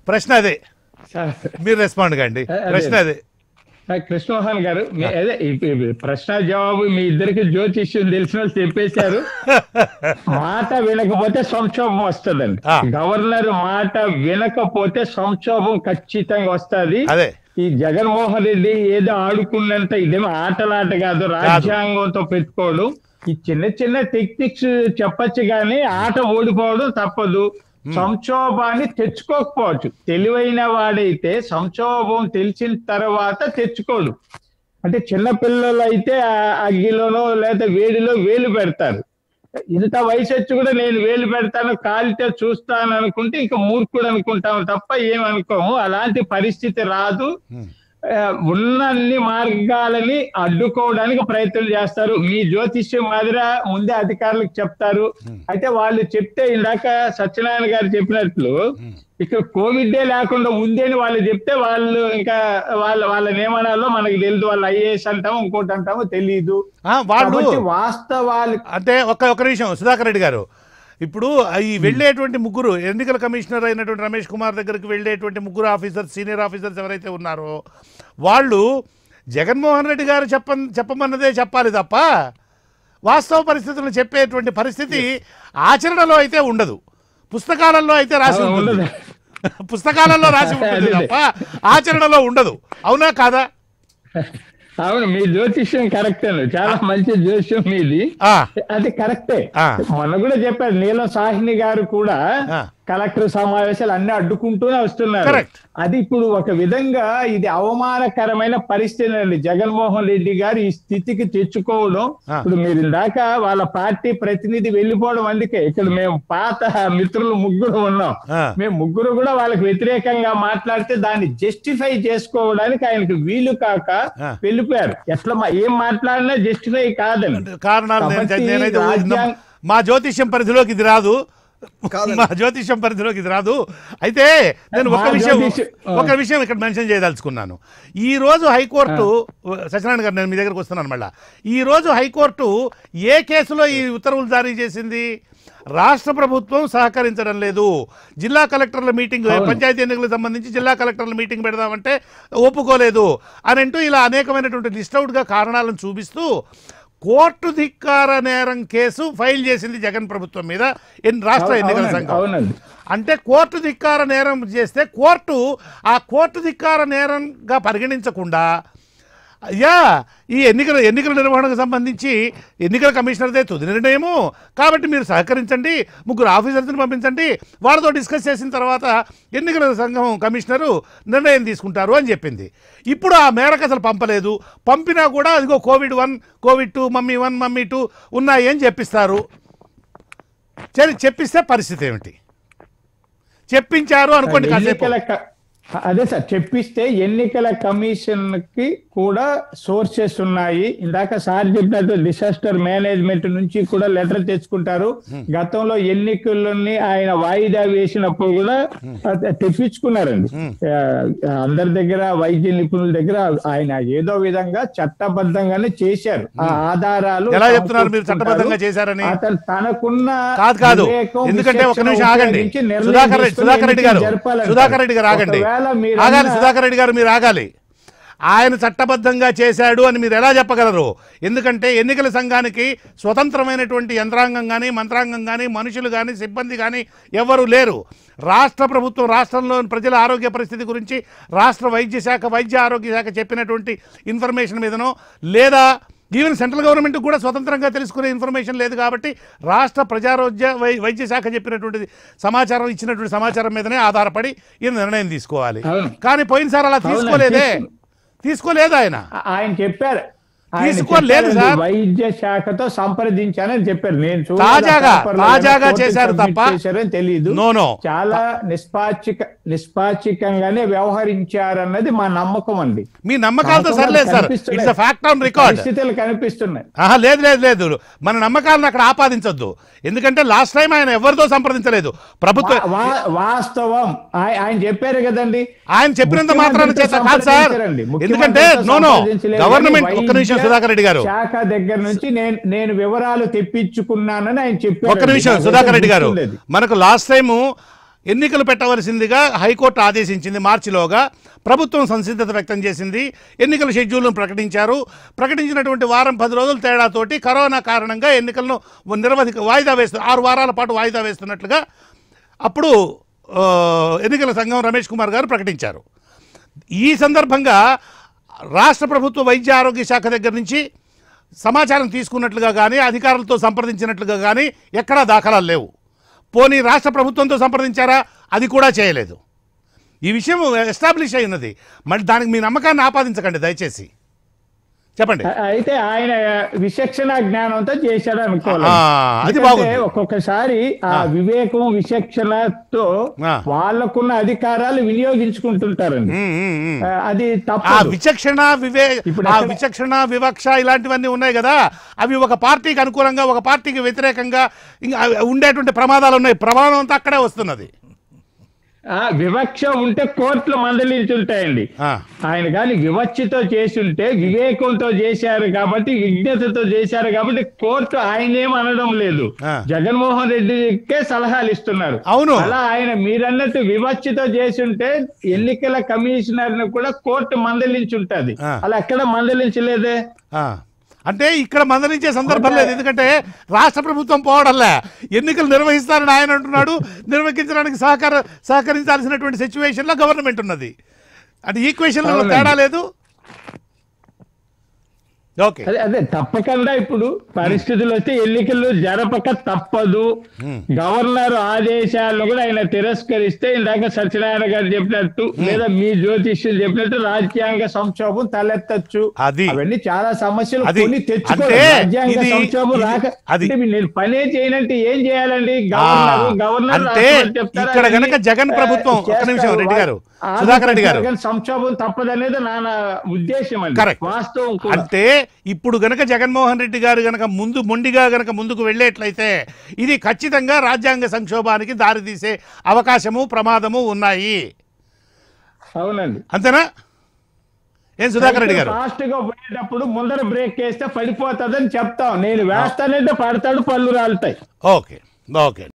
ప్రశ్న అదే సార్ మీరు రెస్పాండ్ కండి అదే. ప్రశ్న అదే సార్ కృష్ణమోహన్ గారు మీ- అదే ఈ- ఈ ప్రశ్న జవాబు మీ ఇద్దరికి జ్యోతిష్యం తెలిసిన వాళ్ళు చెప్పేశారు మాట వినకపోతే సంక్షోభం వస్తుందండి ఆ. గవర్నర్ మాట వినకపోతే సంక్షోభం ఖచ్చితంగా వస్తది అదే ఈ జగన్మోహన్ రెడ్డి ఏదో ఆడుకున్నంత ఇదేమో ఆటలాట కాదు రాజ్యాంగంతో పెట్టుకోవడం ఈ చిన్న చిన్న టెక్నిక్స్ చెప్పొచ్చు కానీ ఆట ఓడిపోవడం తప్పదు సంక్షోభాన్ని తెచ్చుకోకపోవచ్చు తెలివైన వాడైతే సంక్షోభం తెలిసిన తర్వాత తెచ్చుకోడు అంటే చిన్న పిల్లలు అయితే ఆ అగ్గిలోనో లేదా వేడిలో వేలు పెడతారు ఇంత వయసు వచ్చి కూడా నేను వేలు పెడతాను కాలితే చూస్తాను అనుకుంటే ఇంకా మూర్ఖుడు అనుకుంటాము తప్ప ఏమనుకోము అలాంటి పరిస్థితి రాదు Hmm. ఆ, ఉన్న అన్ని మార్గాలని అడ్డుకోవడానికి ప్రయత్నం చేస్తారు మీ జ్యోతిష్యం మాదిర ముందే అధికారులకు చెప్తారు అయితే వాళ్ళు చెప్తే ఇందాక సత్యనారాయణ గారు చెప్పినట్లు ఇక్కడ కోవిడ్ లేకుండా ఉంది అని వాళ్ళు చెప్తే వాళ్ళు ఇంకా వాళ్ళ వాళ్ళ నియమనాల్లో మనకి తెలియదు వాళ్ళు ఐఏఎస్ అంటాము ఇంకోటి అంటాము తెలియదు ఆ, వాళ్ళు కాబట్టి వాస్తవాలు అంటే ఒక్క ఒక్క నిమిషం సుధాకర్ రెడ్డి గారు ఇప్పుడు ఈ వెళ్ళేటువంటి ముగ్గురు ఎన్నికల కమిషనర్ అయినటువంటి రమేష్ కుమార్ దగ్గరికి వెళ్ళేటువంటి ముగ్గురు ఆఫీసర్స్ సీనియర్ ఆఫీసర్స్ ఎవరైతే ఉన్నారో వాళ్ళు జగన్మోహన్ రెడ్డి గారు చెప్ప చెప్పమన్నదే చెప్పాలి తప్ప వాస్తవ పరిస్థితులను చెప్పేటువంటి పరిస్థితి ఆచరణలో అయితే ఉండదు పుస్తకాలలో అయితే రాసి అవును, ఉంటుంది ఉండదు. పుస్తకాలలో రాసి ఉంటుంది అదే. తప్ప ఆచరణలో ఉండదు అవునా కాదా అవును మీ జ్యోతిష్యం కరెక్ట్ అండి చాలా మంచి జ్యోతిష్యం మీది ఆ, అది కరెక్టే ఆ. మొన్న కూడా చెప్పారు నీలం సాహిని గారు కూడా ఆ. కలెక్టర్ సమావేశాలు అన్ని అడ్డుకుంటూనే వస్తున్నారు Correct. అది ఇప్పుడు ఒక విధంగా ఇది అవమానకరమైన పరిస్థితి అండి జగన్మోహన్ రెడ్డి గారు ఈ స్థితికి తెచ్చుకోవడం ఆ. ఇప్పుడు మీరు ఇందాక వాళ్ళ పార్టీ ప్రతినిధి వెళ్ళిపోవడం అందుకే ఇక్కడ మేము పాత మిత్రులు ముగ్గురు ఉన్నాం ఆ. మేము ముగ్గురు కూడా వాళ్ళకి వ్యతిరేకంగా మాట్లాడితే దాన్ని జస్టిఫై చేసుకోవడానికి ఆయనకు వీలు కాక ఆ. వెళ్ళిపోయారు ఎట్లా మా- ఏం మాట్లాడినా జస్టిఫై కాదండి కారణాలు నేను కాబట్టి నేనైతే ఊహించిన- రాజ్యాంగ- మా జ్యోతిష్యం పరిధిలోకి ఇది రాదు కాదండి. మా జ్యోతిష్యం పరిధిలోకి ఇది రాదు అయితే నేను ఒక మా విషయం జ్యోతిష్యం- ఒక విషయం ఇక్కడ మెన్షన్ చేయదలుచుకున్నాను ఈ రోజు హైకోర్టు సత్యనారాయణ గారు నేను మీ దగ్గరకు వస్తున్నాను మళ్ళా ఈ రోజు హైకోర్టు ఏ కేసులో ఈ ఉత్తర్వులు జారీ చేసింది రాష్ట్ర ప్రభుత్వం సహకరించడం లేదు జిల్లా కలెక్టర్ల మీటింగ్ అవును. పంచాయతీ ఎన్నికలకు సంబంధించి జిల్లా కలెక్టర్ల మీటింగ్ పెడదామంటే ఒప్పుకోలేదు అని అంటూ ఇలా అనేకమైనటువంటి లిస్ట్ అవుట్గా కారణాలను చూపిస్తూ కోర్టు ధిక్కార నేరం కేసు ఫైల్ చేసింది జగన్ ప్రభుత్వం మీద ఎన్- రాష్ట్ర ఎన్నికల అవునండి, సంఘం అవునండి అంటే కోర్టు ధిక్కార నేరం చేస్తే కోర్టు ఆ కోర్టు ధిక్కార నేరంగా పరిగణించకుండా అయ్యా ఈ ఎన్నికల ఎన్నికల నిర్వహణకు సంబంధించి ఎన్నికల కమిషనర్దే తుది నిర్ణయము కాబట్టి మీరు సహకరించండి ముగ్గురు ఆఫీసర్స్ని పంపించండి వాళ్ళతో డిస్కస్ చేసిన తర్వాత ఎన్నికల సంఘం కమిషనరు నిర్ణయం తీసుకుంటారు అని చెప్పింది ఇప్పుడు ఆ మేరకు అసలు పంపలేదు పంపినా కూడా అదిగో Covid one Covid two mummy one mummy two ఉన్నాయి అని చెప్పిస్తారు సరే చెప్పిస్తే పరిస్థితి ఏమిటి చెప్పించారు అనుకోండి కాసేపు ఎన్నికల క- అదే సార్ చెప్పిస్తే ఎన్నికల కమిషన్ కి కూడా సోర్సెస్ ఉన్నాయి ఇందాక సార్ చెప్పినట్టు డిసాస్టర్ మేనేజ్మెంట్ నుంచి కూడా లెటర్ తెచ్చుకుంటారు గతంలో ఎన్నికలని ఆయన వాయిదా వేసినప్పుడు కూడా అది తెప్పించుకున్నారండి ఆ, అందరి దగ్గర వైద్య నిపుణుల దగ్గర ఆయన ఏదో విధంగా చట్టబద్ధంగానే చేశారు ఆ ఆధారాలు ఎలా చెప్తున్నారు మీరు సమకూర్చుకుంటారు. చట్టబద్ధంగా చేశారని? అతను తనకున్న కాదు కాదు వివేకం, ఎందుకంటే ఒక విచక్షణ నిమిషం ఆగండి ఉపయోగించి నిర్ణయం సుధాకర్ రెడ్డి తీసుకుని సుధాకర్ రెడ్డి గారు ఎన్నికలు జరపాలంటారు. సుధాకర్ రెడ్డి గారు ఆగండి ఒకవేళ మీరు ఆగాలి అన్న- సుధాకర్ రెడ్డి గారు మీరు ఆగాలి ఆయన చట్టబద్ధంగా చేశాడు అని మీరు ఎలా చెప్పగలరు ఎందుకంటే ఎన్నికల సంఘానికి స్వతంత్రమైనటువంటి యంత్రాంగం కానీ మంత్రాంగం కానీ మనుషులు కానీ సిబ్బంది కానీ ఎవరు లేరు రాష్ట్ర ప్రభుత్వం రాష్ట్రంలోని ప్రజల ఆరోగ్య పరిస్థితి గురించి రాష్ట్ర వైద్య శాఖ వైద్య ఆరోగ్య శాఖ చెప్పినటువంటి ఇన్ఫర్మేషన్ మీదనో లేదా ఈవెన్ సెంట్రల్ గవర్నమెంట్ కూడా స్వతంత్రంగా తెలుసుకునే ఇన్ఫర్మేషన్ లేదు కాబట్టి రాష్ట్ర ప్రజారోగ్య వై వైద్య శాఖ చెప్పినటువంటి సమాచారం ఇచ్చినటువంటి సమాచారం మీదనే ఆధారపడి ఈయన నిర్ణయం తీసుకోవాలి అవును. కానీ పోయినసారి అలా అవును, తీసుకోలేదే తీసుకున్నా. తీసుకోలేదు ఆయన ఆ- ఆయన చెప్పారు ఆయన తీసుకోలేదు చెప్పారండి, సార్. వైద్య శాఖతో సంప్రదించానని చెప్పారు నేను చూడలేదు, తాజాగా, ఆ పేపర్లో తాజాగా కోర్టుకి చేశారు సబ్మిట్ తప్ప- చేశారని తెలియదు నో, నో. చాలా నిష్పాచిక నిష్పాచికంగానే వ్యవహరించారన్నది మా నమ్మకం అండి మీ నమ్మకాలతో నాకు సర్లేదు సార్ కనిపిస్తున్నాయి. ఇట్స్ ఫ్యాక్ట్ ఆన్ రికార్డ్ పరిస్థితులు కనిపిస్తున్నాయి ఆహా లేదు లేదు లేదు మన నమ్మకాలను అక్కడ ఆపాదించొద్దు ఎందుకంటే లాస్ట్ టైం ఆయన ఎవరితో సంప్రదించలేదు ప్రభుత్వం వా- వా- వాస్తవం ఆయ- ఆయన చెప్పారు కదండి ఆయన చెప్పినంత మాత్రాన చేత కాదు సార్ సంప్రదించారండి. ఎందుకంటే ముఖ్యమంత్రితో నో నో సంప్రదించలేదు గవర్నమెంట్ కానీ ఒక్క నిమిషం వైద్య సుధాకర్ రెడ్డి గారు శాఖ దగ్గర నుంచి నేను నేను వివరాలు తెప్పించుకున్నానని ఆయన చెప్పారు ఒక్క నిమిషం సుధాకర్ రెడ్డి గారు మనకు లాస్ట్ టైము ఎన్నికలు పెట్టవలసిందిగా హైకోర్టు ఆదేశించింది మార్చిలోగా ప్రభుత్వం సంసిద్ధత వ్యక్తం చేసింది ఎన్నికల షెడ్యూల్ను ప్రకటించారు ప్రకటించినటువంటి వారం పది రోజుల తేడాతోటి కరోనా కారణంగా ఎన్నికలను నిరవధిక వాయిదా వేస్తూ ఆరు వారాల పాటు వాయిదా వేస్తున్నట్లుగా అప్పుడు ఆ, ఎన్నికల సంఘం రమేష్ కుమార్ గారు ప్రకటించారు ఈ సందర్భంగా రాష్ట్ర ప్రభుత్వ వైద్య ఆరోగ్య శాఖ దగ్గర నుంచి సమాచారం తీసుకున్నట్లుగా కానీ అధికారులతో సంప్రదించినట్లుగా కానీ ఎక్కడా దాఖలాలు లేవు పోనీ రాష్ట్ర ప్రభుత్వంతో సంప్రదించారా అది కూడా చేయలేదు ఈ విషయం ఎస్టాబ్లిష్ అయి ఉన్నది మరి దానికి మీ నమ్మకాన్ని ఆపాదించకండి దయచేసి చెప్పండి అ- అయితే ఆయన విచక్షణ జ్ఞానంతో చేశాడు అనుకోవాలి ఆ, అది ఎందుకంటే బాగుంది. ఒక్కొక్కసారి ఆ వివేకం విచక్షణతో ఆ. వాళ్ళకున్న అధికారాలు వినియోగించుకుంటుంటారండి ఉమ్, ఉమ్, ఉమ్. ఆ, అది ఆ తప్పదు విచక్షణ వివే ఇప్పుడు ఆ ఎక్కడ- విచక్షణ వివక్ష ఇలాంటివన్నీ ఉన్నాయి కదా అవి ఒక పార్టీకి అనుకూలంగా ఒక పార్టీకి వ్యతిరేకంగా ఇంకా అవి ఉండేటువంటి ప్రమాదాలు ఉన్నాయి ప్రమాదం అంతా అక్కడే వస్తున్నది ఆ వివక్ష ఉంటే కోర్టులు మందలించుంటాయండి ఆ, ఆయన కానీ వివక్షతో చేసుంటే వివేకంతో చేశారు కాబట్టి విజ్ఞతతో చేశారు కాబట్టి కోర్టు ఆయనేం అనడం లేదు ఆ. జగన్మోహన్ రెడ్డికే సలహాలు ఇస్తున్నారు అవును. అలా ఆయన మీరన్నట్టు వివక్షతో చేసుంటే ఎన్నికల కమిషనర్ ను కూడా కోర్టు మందలించుంటది ఆ. అలా ఎక్కడ మందలించలేదే ఆ. అంటే ఇక్కడ మందలించే సందర్భం లేదు ఎందుకంటే రాష్ట్ర ప్రభుత్వం పోవడంలే ఎన్నికలు నిర్వహిస్తారని ఆయన అంటున్నాడు నిర్వహించడానికి సహకార సహకరించాల్సినటువంటి సిచ్యువేషన్లో గవర్నమెంట్ ఉన్నది అంటే ఈక్వేషన్లో అవునండి. తేడా లేదు ఓకే అదే అదే తప్పకుండా ఇప్పుడు పరిస్థితులు వస్తే ఎన్నికలు జరపక తప్పదు గవర్నర్ ఆదేశాలను కూడా ఆయన తిరస్కరిస్తే ఇందాక సత్యనారాయణ గారు చెప్పినట్టు లేదా మీ జ్యోతిష్యులు చెప్పినట్టు రాజ్యాంగ సంక్షోభం తలెత్తచ్చు అది. అవన్నీ చాలా సమస్యలు అది. కొన్ని తెచ్చుకోవాలి అంటే రాజ్యాంగ ఇది- సంక్షోభం ఇది- రాక అది. అంటే మీరు నేను పనే చేయనంటే ఏం చేయాలండి ఆ, గవర్నర్ గవర్నర్ అంటే రాష్ట్రపతి చెప్తారా? ఇక్కడ అన్ని, గనక జగన్ ఆ, ప్రభుత్వం ఒక్క నిమిషం చేస్తారు. రెడ్డి గారు ఆ, సుధాకర్ రెడ్డి గారు జగన్ సంక్షోభం తప్పదనేది నా నా ఉద్దేశం అండి కరెక్ట్ వాస్తవం కూడా అంటే ఇప్పుడు గనక జగన్మోహన్ రెడ్డి గారు గనక ముందు మొండిగా గనక ముందుకు వెళ్ళేట్లయితే ఇది ఖచ్చితంగా రాజ్యాంగ సంక్షోభానికి దారితీసే అవకాశము ప్రమాదము ఉన్నాయి అవునండి అంతేనా ఏం సుధాకర్ రెడ్డి గారు ఫాస్ట్ గా పోయేటప్పుడు ముందర బ్రేక్ వేస్తే పడిపోతుందని చెప్తాం నేను వేస్తానంటే పడతాడు పళ్ళు రాలుతాయి ఓకే ఓకే